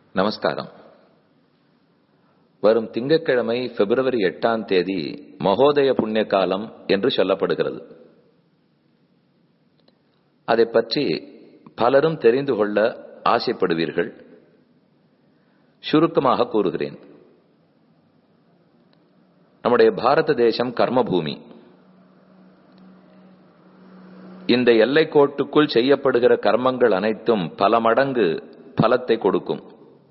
நமஸ்காரம் வரும் திங்கட்கிழமை பிப்ரவரி எட்டாம் தேதி மகோதய புண்ணிய காலம் என்று சொல்லப்படுகிறது அதை பற்றி பலரும் தெரிந்து கொள்ள ஆசைப்படுவீர்கள் சுருக்கமாக கூறுகிறேன் நம்முடைய பாரத தேசம் கர்மபூமி இந்த எல்லைக்கோட்டுக்குள் செய்யப்படுகிற கர்மங்கள் அனைத்தும் பல மடங்கு பலத்தை கொடுக்கும்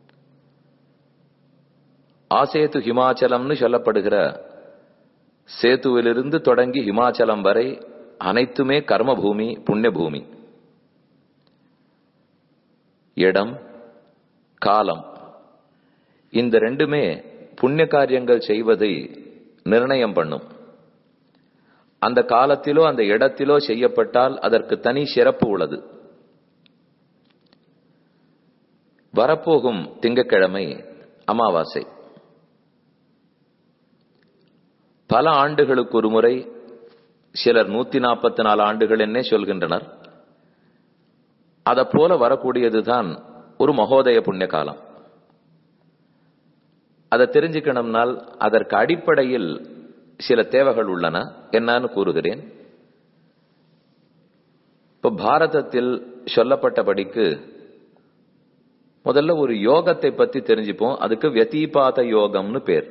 ஆசேது ஹிமாச்சலம்னு சொல்லப்படுகிற சேத்துவிலிருந்து தொடங்கி ஹிமாச்சலம் வரை அனைத்துமே கர்மபூமி புண்ணிய பூமி இடம் காலம் இந்த ரெண்டுமே புண்ணிய காரியங்கள் செய்வதை நிர்ணயம் பண்ணும் அந்த காலத்திலோ அந்த இடத்திலோ செய்யப்பட்டால் அதற்கு தனி சிறப்பு உள்ளது வரப்போகும் திங்கக்கிழமை அமாவாசை பல ஆண்டுகளுக்கு ஒரு முறை சிலர் நூத்தி நாற்பத்தி நாலு ஆண்டுகள் என்னே சொல்கின்றனர் அதை போல வரக்கூடியதுதான் ஒரு மகோதய புண்ணிய காலம் அதை தெரிஞ்சுக்கணும்னால் அதற்கு அடிப்படையில் சில தேவைகள் உள்ளன என்னன்னு கூறுகிறேன் இப்ப பாரதத்தில் சொல்லப்பட்டபடிக்கு முதல்ல ஒரு யோகத்தை பத்தி தெரிஞ்சுப்போம் அதுக்கு வியதீபாத யோகம்னு பேர்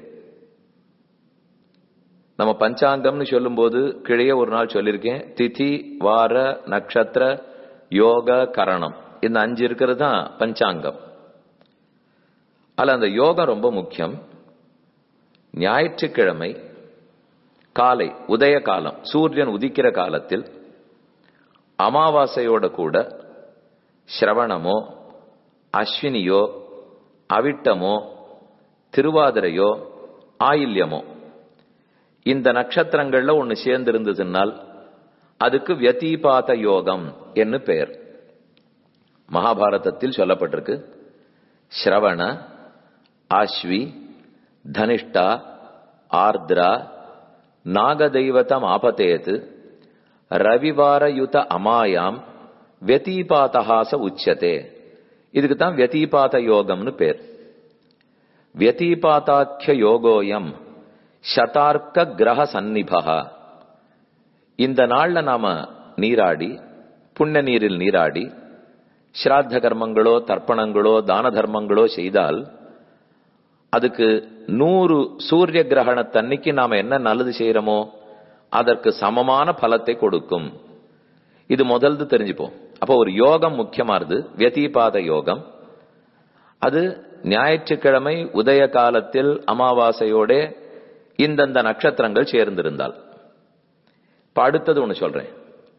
நம்ம பஞ்சாங்கம்னு சொல்லும்போது கிழைய ஒரு நாள் சொல்லியிருக்கேன் திதி வார நட்சத்திர யோக கரணம் இந்த அஞ்சு இருக்கிறது தான் பஞ்சாங்கம் அல்ல அந்த யோகம் ரொம்ப முக்கியம் ஞாயிற்றுக்கிழமை காலை உதய காலம் சூரியன் உதிக்கிற காலத்தில் அமாவாசையோட கூட சிரவணமோ அஸ்வினியோ அவிட்டமோ திருவாதிரையோ ஆயில்யமோ இந்த நட்சத்திரங்கள்ல ஒன்னு சேர்ந்து இருந்ததுனால் அதுக்கு வியதீபாத யோகம் என்று பெயர் மகாபாரதத்தில் சொல்லப்பட்டிருக்கு ஸ்ரவண ஆஸ்வி தனிஷ்டா ஆர்திரா நாகதெய்வத்தம் ஆபத்தேத் ரவிவாரயுத அமாயாம் வியதீபாதஹாச உச்சதே இதுக்கு தான் வியதீபாத யோகம்னு பேர் வியதீபாதாக்கிய யோகோயம் சதார்க்க கிரக சந்நிபகா இந்த நாள்ல நாம நீராடி புண்ணிய நீரில் நீராடி ஸ்ராத்த கர்மங்களோ தர்ப்பணங்களோ தான தர்மங்களோ செய்தால் அதுக்கு நூறு சூரிய கிரகணத்தன்னைக்கு நாம என்ன நல்லது செய்யறோமோ அதற்கு சமமான பலத்தை கொடுக்கும் இது முதல்து தெரிஞ்சுப்போம் அப்போ ஒரு யோகம் முக்கியமானது வியதீபாத யோகம் அது ஞாயிற்றுக்கிழமை உதய காலத்தில் அமாவாசையோட இந்தந்த நட்சத்திரங்கள் சேர்ந்திருந்தால் இப்ப அடுத்தது ஒண்ணு சொல்றேன்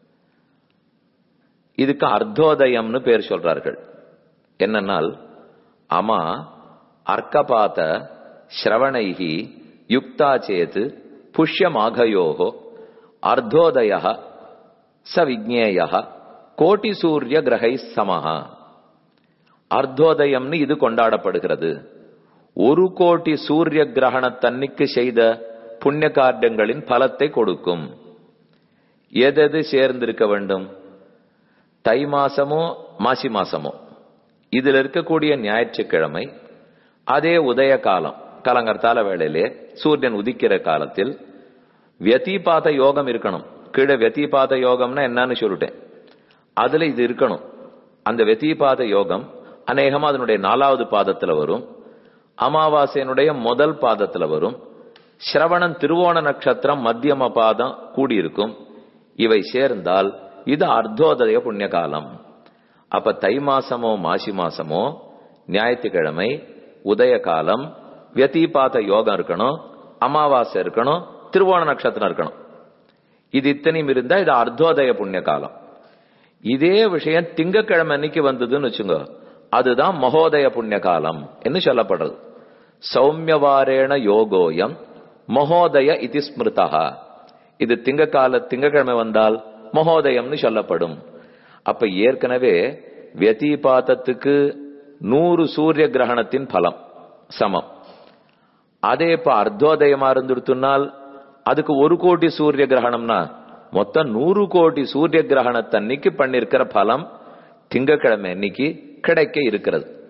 இதுக்கு அர்த்தோதயம்னு பேர் சொல்றார்கள் என்னன்னால் அமா அர்க்கபாத ஸ்ரவணைகி யுக்தா சேத் புஷ்யமாகயோகோ அர்த்தோதய ச விஜ்ஞேய கோட்டி சூரிய கிரகை சமஹா அர்த்தோதயம்னு இது கொண்டாடப்படுகிறது ஒரு கோடி சூரிய கிரகணத்தன்னைக்கு செய்த புண்ணிய காரியங்களின் பலத்தை கொடுக்கும் எதெது சேர்ந்திருக்க வேண்டும் தை மாசமோ மாசி மாசமோ இதுல இருக்கக்கூடிய ஞாயிற்றுக்கிழமை அதே உதய காலம் கலங்கர்த்தால வேளையிலே சூரியன் உதிக்கிற காலத்தில் வியதீபாத யோகம் இருக்கணும் கீழே வியதீபாத யோகம்னா என்னன்னு சொல்லிட்டேன் அதுல இது இருக்கணும் அந்த வெத்திபாத யோகம் அநேகமா அதனுடைய நாலாவது பாதத்துல வரும் அமாவாசையினுடைய முதல் பாதத்துல வரும் சிரவணன் திருவோண நட்சத்திரம் மத்தியம பாதம் கூடியிருக்கும் இவை சேர்ந்தால் இது அர்த்தோதய புண்ணிய காலம் அப்ப தை மாசமோ மாசி மாசமோ ஞாயிற்றுக்கிழமை உதய காலம் வியதீபாத யோகம் இருக்கணும் அமாவாசை இருக்கணும் திருவோண நட்சத்திரம் இருக்கணும் இது இத்தனையும் இருந்தா இது அர்த்தோதய புண்ணிய காலம் இதே விஷயம் திங்கக்கிழமை அன்னைக்கு வந்ததுன்னு வச்சுங்க அதுதான் மகோதய புண்ணிய காலம் என்று சொல்லப்படுறது சௌமியவாரேண யோகோயம் மகோதய இது ஸ்மிருதா இது திங்கக்கால திங்கக்கிழமை வந்தால் மகோதயம்னு சொல்லப்படும் அப்ப ஏற்கனவே வியதீபாதத்துக்கு நூறு சூரிய கிரகணத்தின் பலம் சமம் அதே இப்ப அர்த்தோதயமா இருந்துடுத்துனால் அதுக்கு ஒரு கோடி சூரிய கிரகணம்னா மொத்தம் நூறு கோடி சூரிய கிரகணத்தன்னைக்கு பண்ணிருக்கிற பலம் திங்கக்கிழமை அன்னைக்கு கிடைக்க இருக்கிறது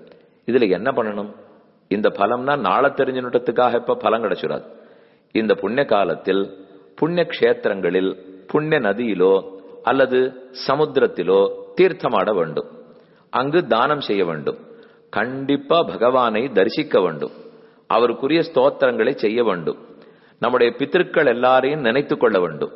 இதுல என்ன பண்ணணும் இந்த பலம்னா நாளை தெரிஞ்சுட்டதுக்காக இப்ப பலம் கிடைச்சிடாது இந்த புண்ணிய காலத்தில் புண்ணிய கஷேத்திரங்களில் புண்ணிய நதியிலோ அல்லது சமுத்திரத்திலோ தீர்த்தமாட வேண்டும் அங்கு தானம் செய்ய வேண்டும் கண்டிப்பா பகவானை தரிசிக்க வேண்டும் அவருக்குரிய ஸ்தோத்திரங்களை செய்ய வேண்டும் நம்முடைய பித்திருக்கள் எல்லாரையும் நினைத்து கொள்ள வேண்டும்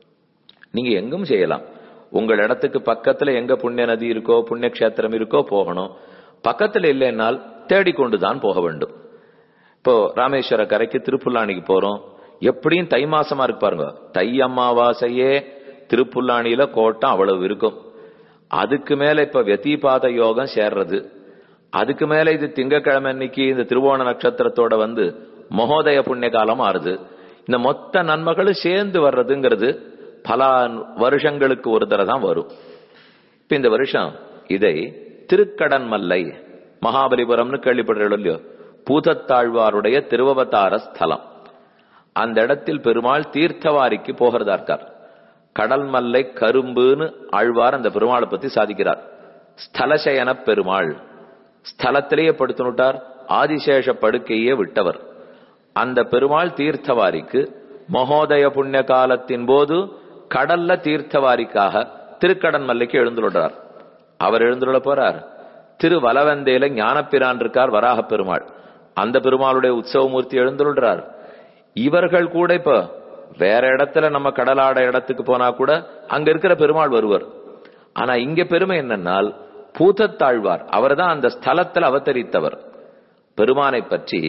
நீங்க எங்கும் செய்யலாம் உங்கள் இடத்துக்கு பக்கத்துல எங்க புண்ணிய நதி இருக்கோ புண்ணிய கஷேத்திரம் இருக்கோ போகணும் பக்கத்துல இல்லைன்னால் தேடிக்கொண்டுதான் போக வேண்டும் இப்போ ராமேஸ்வர கரைக்கு திருப்புல்லானிக்கு போறோம் எப்படியும் தை மாசமா இருக்கு பாருங்க தை அமாவாசையே திருப்புல்லானியில கோட்டம் அவ்வளவு இருக்கும் அதுக்கு மேல இப்ப வெத்திபாத யோகம் சேர்றது அதுக்கு மேல இது திங்கக்கிழமை அன்னைக்கு இந்த திருவோண நட்சத்திரத்தோட வந்து மகோதய புண்ணிய காலம் ஆறுது இந்த மொத்த நன்மைகளும் சேர்ந்து வர்றதுங்கிறது பல வருஷங்களுக்கு ஒரு தடவை தான் வரும் இப்ப இந்த வருஷம் இதை திருக்கடன் மல்லை மகாபலிபுரம்னு கேள்விப்படுறோம் இல்லையோ பூதத்தாழ்வாருடைய திருவவதார ஸ்தலம் அந்த இடத்தில் பெருமாள் தீர்த்தவாரிக்கு போகிறதா இருக்கார் கடல் மல்லை கரும்புன்னு ஆழ்வார் அந்த பெருமாளை பத்தி சாதிக்கிறார் ஸ்தலசயன பெருமாள் ஸ்தலத்திலேயே படுத்துனுட்டார் ஆதிசேஷ படுக்கையே விட்டவர் அந்த பெருமாள் தீர்த்தவாரிக்கு மகோதய புண்ணிய காலத்தின் போது கடல்ல தீர்த்தவாரிக்காக திருக்கடன் மல்லைக்கு எழுந்துள்ளார் அவர் எழுந்துள்ள போறார் திரு வலவந்தேல ஞானப்பிரான் இருக்கார் வராக பெருமாள் அந்த பெருமாளுடைய உற்சவமூர்த்தி எழுந்துள்ளார் இவர்கள் கூட இப்ப வேற இடத்துல நம்ம கடலாட இடத்துக்கு போனா கூட அங்க இருக்கிற பெருமாள் வருவர் ஆனா இங்க பெருமை என்னன்னால் பூதத்தாழ்வார் அவர்தான் அந்த ஸ்தலத்தில் அவதரித்தவர் பெருமானை பற்றி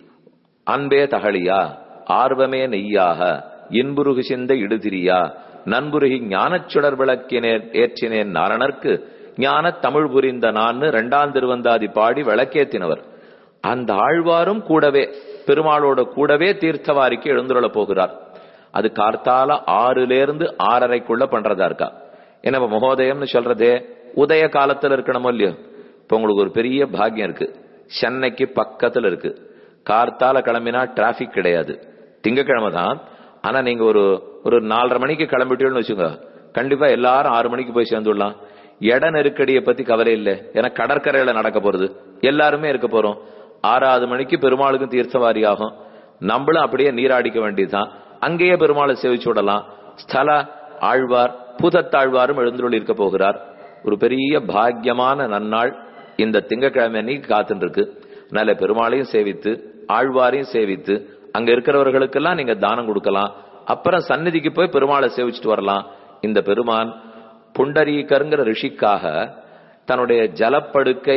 அன்பே தகழியா ஆர்வமே நெய்யாக இன்புருகு சிந்த இடுதிரியா நண்புருகி ஞானச் சுடர் விளக்கினேன் ஏற்றினேன் நாரணர்க்கு ஞான தமிழ் புரிந்த நான் இரண்டாம் திருவந்தாதி பாடி விளக்கேத்தினவர் அந்த ஆழ்வாரும் கூடவே பெருமாளோட கூடவே தீர்த்தவாரிக்கு எழுந்துள்ள போகிறார் அது கார்த்தால ஆறுல இருந்து ஆறரைக்குள்ள பண்றதா இருக்கா என்ன மகோதயம்னு சொல்றதே உதய காலத்துல இருக்கணும் இல்லையோ இப்ப உங்களுக்கு ஒரு பெரிய பாக்கியம் இருக்கு சென்னைக்கு பக்கத்துல இருக்கு கார்த்தால கிளம்பினா டிராபிக் கிடையாது திங்கக்கிழமை தான் ஆனா நீங்க ஒரு ஒரு நாலரை மணிக்கு கிளம்பிட்டீங்கன்னு வச்சுங்க கண்டிப்பா எல்லாரும் ஆறு மணிக்கு போய் சேர்ந்துடலாம் இட நெருக்கடியை பத்தி கவலை இல்லை ஏன்னா கடற்கரையில நடக்க போறது எல்லாருமே இருக்க போறோம் ஆறாவது மணிக்கு பெருமாளுக்கும் தீர்த்தவாரி ஆகும் நம்மளும் அப்படியே நீராடிக்க வேண்டியதுதான் அங்கேயே பெருமாளை சேவிச்சு விடலாம் ஸ்தல ஆழ்வார் பூதத்தாழ்வாரும் எழுந்துள்ள இருக்க போகிறார் ஒரு பெரிய பாக்கியமான நன்னாள் இந்த திங்கக்கிழமை அன்னைக்கு காத்துட்டு இருக்கு அதனால பெருமாளையும் சேவித்து ஆழ்வாரையும் சேவித்து அங்க இருக்கிறவர்களுக்கெல்லாம் நீங்க தானம் கொடுக்கலாம் அப்புறம் சந்நிதிக்கு போய் பெருமாளை சேவிச்சுட்டு வரலாம் இந்த பெருமான் புண்டரீகருங்கிற ரிஷிக்காக தன்னுடைய ஜலப்படுக்கை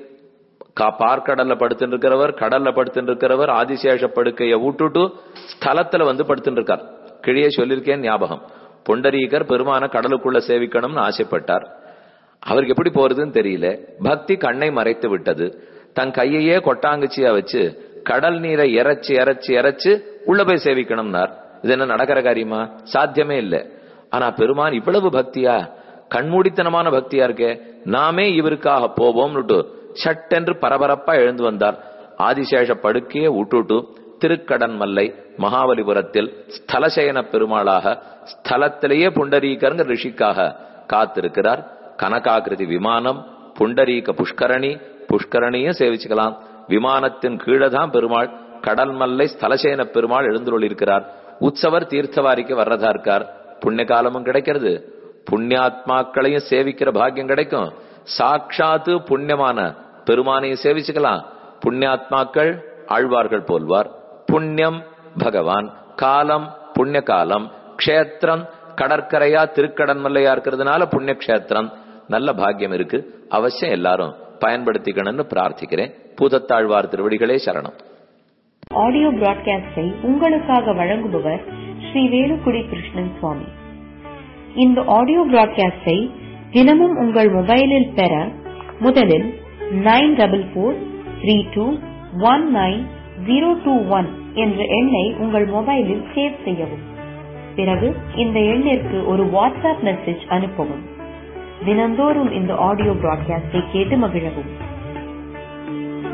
பார்க்கடல்ல படுத்துட்டு இருக்கிறவர் கடல்ல படுத்துட்டு இருக்கிறவர் ஆதிசேஷ படுக்கையை விட்டுட்டு ஸ்தலத்துல வந்து படுத்துட்டு இருக்கார் கிழியே சொல்லியிருக்கேன் ஞாபகம் புண்டரீகர் பெருமான கடலுக்குள்ள சேவிக்கணும்னு ஆசைப்பட்டார் அவருக்கு எப்படி போறதுன்னு தெரியல பக்தி கண்ணை மறைத்து விட்டது தன் கையையே கொட்டாங்குச்சியா வச்சு கடல் நீரை இறைச்சு இறைச்சு இறைச்சு உள்ள போய் சேவிக்கணும்னார் இது என்ன நடக்கிற காரியமா சாத்தியமே இல்லை ஆனா பெருமான் இவ்வளவு பக்தியா கண்மூடித்தனமான பக்தியா இருக்கே நாமே இவருக்காக போவோம்னுட்டு சட்டென்று பரபரப்பா எழுந்து வந்தார் ஆதிசேஷ படுக்கையே விட்டுட்டு திருக்கடன் மல்லை மகாபலிபுரத்தில் ஸ்தலசயன பெருமாளாக ஸ்தலத்திலேயே புண்டரீகருங்க ரிஷிக்காக காத்திருக்கிறார் கனகாகிருதி விமானம் புண்டரீக புஷ்கரணி புஷ்கரணியும் சேவிச்சுக்கலாம் விமானத்தின் கீழே தான் பெருமாள் கடல் மல்லை ஸ்தலசேன பெருமாள் எழுந்துள்ளிருக்கிறார் உற்சவர் தீர்த்தவாரிக்கு வர்றதா இருக்கார் புண்ணிய காலமும் கிடைக்கிறது புண்ணியாத்மாக்களையும் சேவிக்கிற பாக்கியம் கிடைக்கும் சாட்சாத்து புண்ணியமான பெருமானையும் சேவிச்சுக்கலாம் புண்ணியாத்மாக்கள் ஆழ்வார்கள் போல்வார் புண்ணியம் பகவான் காலம் புண்ணிய காலம் க்ஷேத்திரம் கடற்கரையா திருக்கடன் மல்லையா இருக்கிறதுனால புண்ணிய கஷேத்திரம் நல்ல பாக்கியம் இருக்கு அவசியம் எல்லாரும் பயன்படுத்திக்கணும்னு பிரார்த்திக்கிறேன் பூதத்தாழ்வார் திருவடிகளே சரணம் ஆடியோ பிராட்காஸ்டை உங்களுக்காக வழங்குபவர் ஸ்ரீ வேலுக்குடி கிருஷ்ணன் சுவாமி இந்த ஆடியோ பிராட்காஸ்டை தினமும் உங்கள் மொபைலில் பெற முதலில் nine double four three two one nine zero two one என்ற எண்ணை உங்கள் மொபைலில் சேவ் செய்யவும் பிறகு இந்த எண்ணிற்கு ஒரு வாட்ஸ்அப் மெசேஜ் அனுப்பவும் தினந்தோறும் இந்த ஆடியோ பிராட்காஸ்டை கேட்டு மகிழவும்